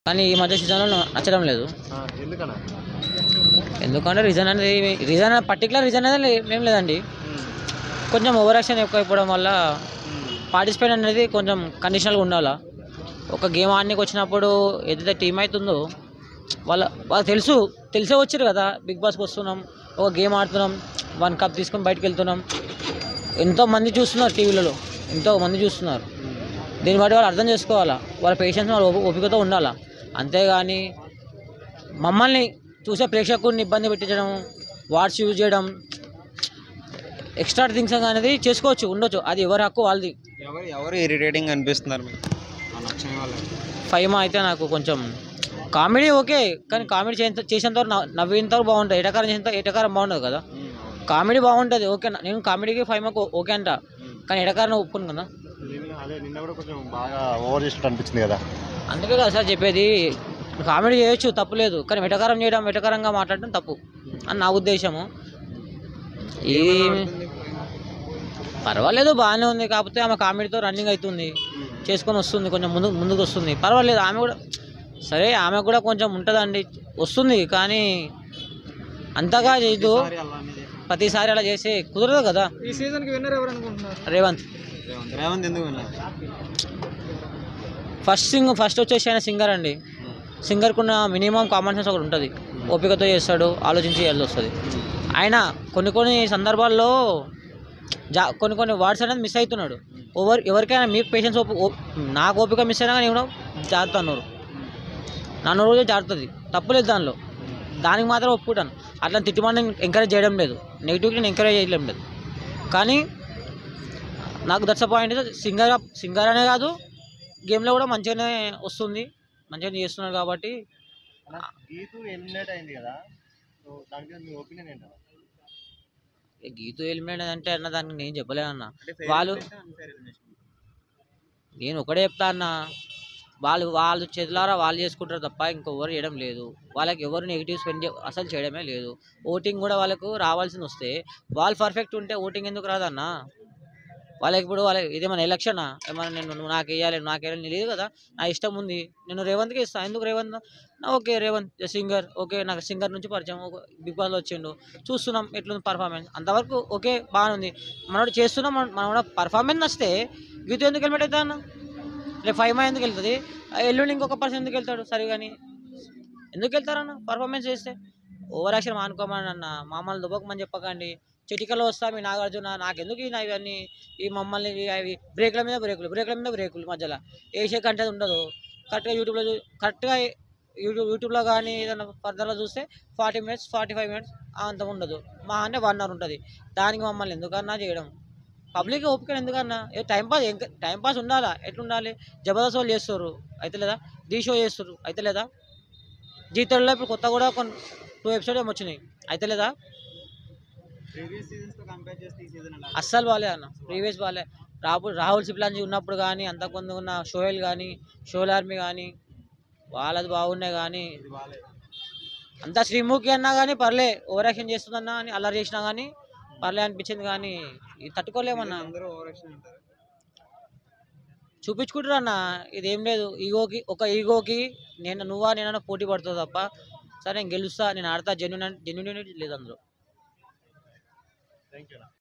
కానీ ఈ మధ్య సీజన్లో నచ్చడం లేదు ఎందుకన్నా ఎందుకంటే రీజన్ అనేది రీజన్ పర్టికులర్ రీజన్ అనేది లే- ఏం లేదండి కొంచెం ఓవర్ యాక్షన్ ఎక్కువ అయిపోవడం వల్ల పార్టిసిపేట్ అనేది కొంచెం కండిషనల్గా ఉండాలా ఒక గేమ్ ఆడడానికి వచ్చినప్పుడు ఏదైతే టీం అవుతుందో వాళ్ళ వాళ్ళకి తెలుసు తెలిసే వచ్చారు కదా బిగ్ బాస్కి వస్తున్నాం ఒక గేమ్ ఆడుతున్నాం వన్ కప్ తీసుకొని బయటకు వెళ్తున్నాం ఎంతో మంది చూస్తున్నారు టీవీలలో ఎంతో మంది చూస్తున్నారు దీన్ని బట్టి వాళ్ళు అర్థం చేసుకోవాలా వాళ్ళ పేషెన్స్ వాళ్ళ ఓపి- ఓపికతో ఉండాలా అంతేగాని మమ్మల్ని చూసే ప్రేక్షకుడిని ఇబ్బంది పెట్టించడం వాట్స్ యూజ్ చేయడం ఎక్స్ట్రా థింగ్స్ అనేది చేసుకోవచ్చు ఉండొచ్చు అది ఎవరి హక్కు వాళ్ళది ఎవరు ఎవరు ఇరిటేటింగ్ అనిపిస్తున్నారు మీకు ఆ నచ్చని వాళ్ళు ఫైమా అయితే నాకు కొంచెం కామెడీ ఓకే కానీ కామెడీ చేసేంత చేసేంత వరకు నవ్వు- నవ్వేంత వరకు బాగుంటుంది ఎటకారం చేసేంత ఎటకారం బాగుంటుంది కదా కామెడీ బాగుంటుంది ఓకే నేను కామెడీకి ఫైమాకు ఓకే అంట కానీ ఎటకారం ఒప్పుకోను కదా అదే నిన్న కూడా కొంచెం బాగా ఓవర్ చేసినట్టు అనిపించింది కదా అందుకే కదా సార్ చెప్పేది కామెడీ చేయొచ్చు తప్పు లేదు కానీ వెటకారం చేయడం వెటకారంగా మాట్లాడడం తప్పు అని నా ఉద్దేశము ఇది పర్వాలేదు బాగానే ఉంది కాకపోతే ఆమె కామెడీతో రన్నింగ్ అవుతుంది చేసుకొని వస్తుంది కొంచెం ముందు ముందుకు వస్తుంది పర్వాలేదు ఆమె కూడా సరే ఆమె కూడా కొంచెం ఉంటుందండి వస్తుంది కానీ అంతగా చేయదు ప్రతిసారి అలా చేస్తే కుదరదు కదా ఈ సీజన్ కి విన్నర్ ఎవరు అనుకుంటున్నారు రేవంత్ రేవంత్ రేవంత్ ఎందుకు విన్నర్ ఫస్ట్ సింగ్ ఫస్ట్ వచ్చేసి ఆయన సింగర్ అండి సింగర్కున్న మినిమం కామన్ సెన్స్ ఒకటి ఉంటుంది ఓపికతో చేస్తాడు ఆలోచించి చేయాల్సి వస్తుంది ఆయన కొన్ని కొన్ని సందర్భాల్లో జా కొన్ని కొన్ని వర్డ్స్ అనేది మిస్ అవుతున్నాడు ఎవరు ఎవరికైనా మీకు పేషెన్స్ ఓపి ఓ- నాకు ఓపిక మిస్ అయినా కానీ నేను జాగ్రత్త అన్నారు నన్ను రోజు జారుతుంది తప్పులేదు దానిలో దానికి మాత్రం ఒప్పుకుంటాను అట్లా తిట్టుమని ఎంకరేజ్ చేయడం లేదు నెగిటివ్కి నేను ఎంకరేజ్ చేయడం లేదు కానీ నాకు దట్స్ పాయింట్ సింగర్ సింగర్ అనే కాదు గేమ్లో కూడా మంచిగానే వస్తుంది మంచిగానే చేస్తున్నారు కాబట్టి గీతు ఎలిమినేట్ అయింది కదా సో దాని మీద మీ ఒపీనియన్ ఏంటో ఈ గీతు ఎలిమినేట్ అంటే అన్న దానికి నేను చెప్పలేను అన్న వాళ్ళు నేను ఒకటే చెప్తా అన్న వాళ్ళు వాళ్ళు చేతులారా వాళ్ళు చేసుకుంటారు తప్ప ఇంకొవరు చేయడం లేదు వాళ్ళకి ఎవరు నెగిటివ్ స్పెండ్ అసలు చేయడమే లేదు ఓటింగ్ కూడా వాళ్ళకు రావాల్సింది వస్తే వాళ్ళు పర్ఫెక్ట్ ఉంటే ఓటింగ్ ఎందుకు రాదన్న వాళ్ళకి ఇప్పుడు వాళ్ళకి ఇదేమైనా ఎలక్షనా ఏమైనా నేను నువ్వు నాకు వేయాలి నాకు వేయాలని లేదు కదా నా ఇష్టం ఉంది నేను రేవంత్కి ఇస్తాను ఎందుకు రేవంత్ నా ఓకే రేవంత్ సింగర్ ఓకే నాకు సింగర్ నుంచి పరిచయం ఒక బిగ్ బాస్లో వచ్చిండు చూస్తున్నాం ఎట్లుంది పర్ఫార్మెన్స్ అంతవరకు ఓకే బాగానే ఉంది మనోడు చేస్తున్నాం మన- మనోడ పర్ఫార్మెన్స్ నచ్చితే గీత ఎందుకు హెల్మెట్ అవుతా అన్న రేపు ఫైవ్ మై ఎందుకు వెళ్తుంది ఆ ఎల్లుండి ఇంకొక పర్సన్ ఎందుకు వెళ్తాడు సరే కానీ ఎందుకు వెళ్తారన్న పర్ఫార్మెన్స్ చేస్తే ఓవర్ యాక్షన్ మానుకోమని అన్న మమ్మల్ని దుబ్బకమని చెప్పకండి చిటికలో వస్తా మీ నాగార్జున నాకెందుకు ఈ నా ఇవన్నీ ఈ మమ్మల్ని ఇవి- అవి బ్రేక్ల మీద బ్రేకులు బ్రేక్ల మీద బ్రేకులు మధ్యలో వేసే కంటే ఉండదు కరెక్ట్గా యూట్యూబ్లో చూ కరెక్ట్గా యూట్యూబ్ యూట్యూబ్లో కానీ ఏదైనా ఫర్దర్లో చూస్తే forty minutes forty five minutes అంత ఉండదు మా అంటే వన్ అవర్ ఉంటుంది దానికి మమ్మల్ని ఎందుకన్నా చేయడం పబ్లిక్ ఓపిక ఎందుకన్నా a time pass time pass ఉండాలా ఎట్లుండాలి జబర్దస్త్ వాళ్ళు చేస్తారు అయితే లేదా డీ షో చేస్తారు అయితే లేదా జీ తెలుగులో ఇప్పుడు కొత్త కూడా కొన్ని టూ ఎపిసోడ్ ఏమో వచ్చినాయి అయితే లేదా ప్రీవియస్ సీజన్స్ తో కంపేర్ చేస్తే ఈ సీజన్ ఎలా అస్సలు బాగాలే అన్న ప్రీవియస్ బాగాలే రాహుల్ రాహుల్ సిప్లాంజీ ఉన్నప్పుడు కానీ అంతకుముందు ఉన్న షోయల్ కానీ షోల్ ఆర్మీ కానీ వాళ్ళది బాగున్నాయి కానీ ఇది బాగాలేదు అంత శ్రీముఖి అన్నా కానీ పర్లే ఓవర్ యాక్షన్ చేస్తుందన్నా అని అల్లరి చేసినా కానీ పర్లే అనిపించింది కానీ ఇది తట్టుకోలేమన్నా అందరూ ఓవర్ యాక్షన్ అంటారు చూపించుకుంటారు అన్న ఇదేం లేదు ఈగోకి ఒక ఈగోకి నేను నువ్వా నేనన్నా పోటీ పడుతుంది తప్ప సరే నేను గెలుస్తా నేను ఆడతా జెన్యున్ జెన్యునిటీ లేదు అందులో థ్యాంక్ యూ